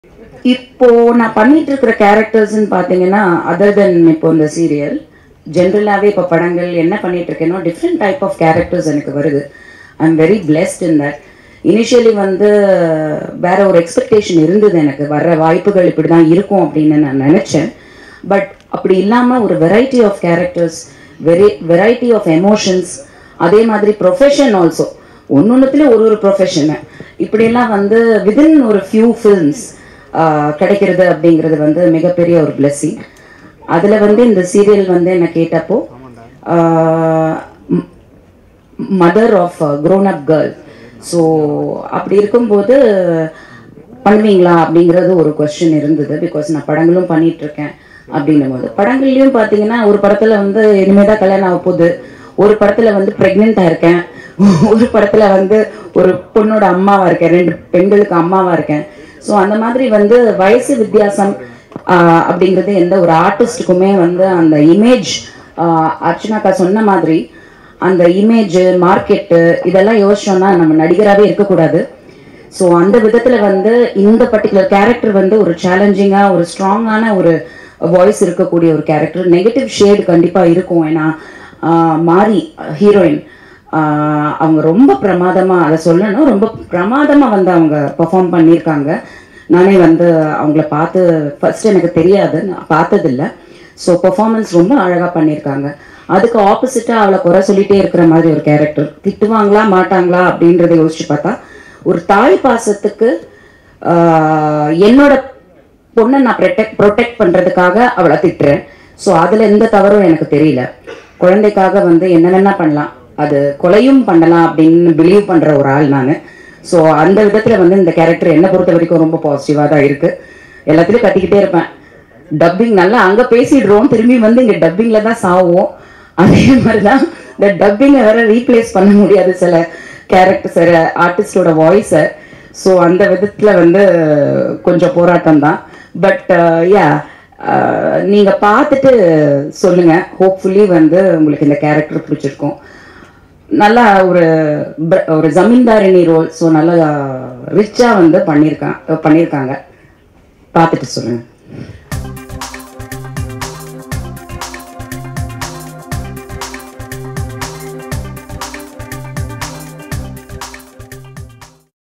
இப்போ நான் பண்ணிட்டு இருக்கிற கேரக்டர்ஸ்னு பார்த்தீங்கன்னா அதர் தென் இப்போ இந்த சீரியல் ஜென்ரலாகவே இப்போ படங்கள் என்ன பண்ணிட்டு இருக்கேனோ டிஃப்ரெண்ட் டைப் ஆஃப் கேரக்டர்ஸ் எனக்கு வருது I am very blessed in that initially வந்து வேற ஒரு எக்ஸ்பெக்டேஷன் இருந்தது எனக்கு வர்ற வாய்ப்புகள் இப்படி தான் இருக்கும் அப்படின்னு நான் நினச்சேன் பட் அப்படி இல்லாமல் ஒரு variety of characters very variety of emotions அதே மாதிரி ப்ரொஃபஷன் ஆல்சோ ஒன்னொன்னுத்துல ஒரு ஒரு ப்ரொஃபஷனு இப்படியெல்லாம் வந்து விதின் ஒரு ஃபியூ ஃபில்ம்ஸ் கிடைக்கிறது அப்படிங்கிறது வந்து மிகப்பெரிய ஒரு blessing அதில் வந்து இந்த சீரியல் வந்து என்ன கேட்டப்போ mother of grown up girl so அப்படி இருக்கும்போது பண்ணுவீங்களா அப்படிங்கிறது ஒரு கொஸ்டின் இருந்தது பிகாஸ் நான் படங்களும் பண்ணிட்டு இருக்கேன் அப்படின்னும் போது படங்கள்லையும் பார்த்தீங்கன்னா ஒரு படத்தில் வந்து இனிமேல் தான் கல்யாணம் ஆக போகுது ஒரு படத்தில் வந்து ப்ரெக்னெண்ட்டாக இருக்கேன் ஒரு படத்தில் வந்து ஒரு பொண்ணோட அம்மாவாக இருக்கேன் ரெண்டு பெண்களுக்கு அம்மாவாக இருக்கேன் ஸோ அந்த மாதிரி வந்து வயசு வித்தியாசம் ஆஹ், அப்படிங்கிறது எந்த ஒரு ஆர்டிஸ்ட்டுக்குமே வந்து அந்த இமேஜ் அர்ச்சனாக்கா சொன்ன மாதிரி அந்த இமேஜ் மார்க்கெட்டு இதெல்லாம் யோசிச்சோம்னா நம்ம நடிகராகவே இருக்கக்கூடாது ஸோ அந்த விதத்தில் வந்து இந்த பர்டிகுலர் கேரக்டர் வந்து ஒரு சேலஞ்சிங்காக ஒரு ஸ்ட்ராங்கான ஒரு வாய்ஸ் இருக்கக்கூடிய ஒரு கேரக்டர் நெகட்டிவ் ஷேடு கண்டிப்பாக இருக்கும் ஏன்னா ஆஹ், மாரி ஹீரோயின் அவங்க ரொம்ப பிரமாதமாக அதை சொல்லணும் ரொம்ப பிரமாதமாக வந்து அவங்க பெர்ஃபார்ம் பண்ணியிருக்காங்க நானே வந்து அவங்கள பார்த்து ஃபர்ஸ்ட் எனக்கு தெரியாது நான் பார்த்ததில்ல ஸோ பெர்ஃபார்மன்ஸ் ரொம்ப அழகாக பண்ணியிருக்காங்க அதுக்கு ஆப்போசிட்டாக அவளை குறை சொல்லிட்டே இருக்கிற மாதிரி ஒரு கேரக்டர் திட்டுவாங்களா மாட்டாங்களா அப்படின்றத யோசிச்சு பார்த்தா ஒரு தாய் பாசத்துக்கு ஆஹ், என்னோட பொண்ணை நான் ப்ரொடெக்ட் ப்ரொடெக்ட் பண்ணுறதுக்காக அவளை திட்டுறேன் ஸோ அதில் எந்த தவறும் எனக்கு தெரியல குழந்தைக்காக வந்து என்ன வேணா பண்ணலாம் அது கொலையும் பண்ணலாம் அப்படின்னு பிலீவ் பண்ணுற ஒரு ஆள் நான் ஸோ அந்த விதத்தில் வந்து இந்த கேரக்டர் என்னை பொறுத்த வரைக்கும் ரொம்ப பாசிட்டிவாக தான் இருக்குது எல்லாத்துலேயும் கத்திக்கிட்டே இருப்பேன் டப்பிங் நல்லா அங்கே பேசிடுறோம் திரும்பி வந்து இங்கே டப்பிங்கில் தான் சாவோம் அதே மாதிரி தான் இந்த டப்பிங்கை வேற ரீப்ளேஸ் பண்ண முடியாது சில கேரக்டர் சில ஆர்டிஸ்டோட வாய்ஸை ஸோ அந்த விதத்தில் வந்து கொஞ்சம் போராட்டம் தான் பட் யா நீங்கள் பார்த்துட்டு சொல்லுங்கள் ஹோப்ஃபுல்லி வந்து உங்களுக்கு இந்த கேரக்டர் பிடிச்சிருக்கும் நல்லா ஒரு ப- ஒரு ஜமீன்தாரிணி ரோல் ஸோ நல்லா ரிச்சாக வந்து பண்ணியிருக்கான் பண்ணியிருக்காங்க பார்த்துட்டு சொல்லுங்கள்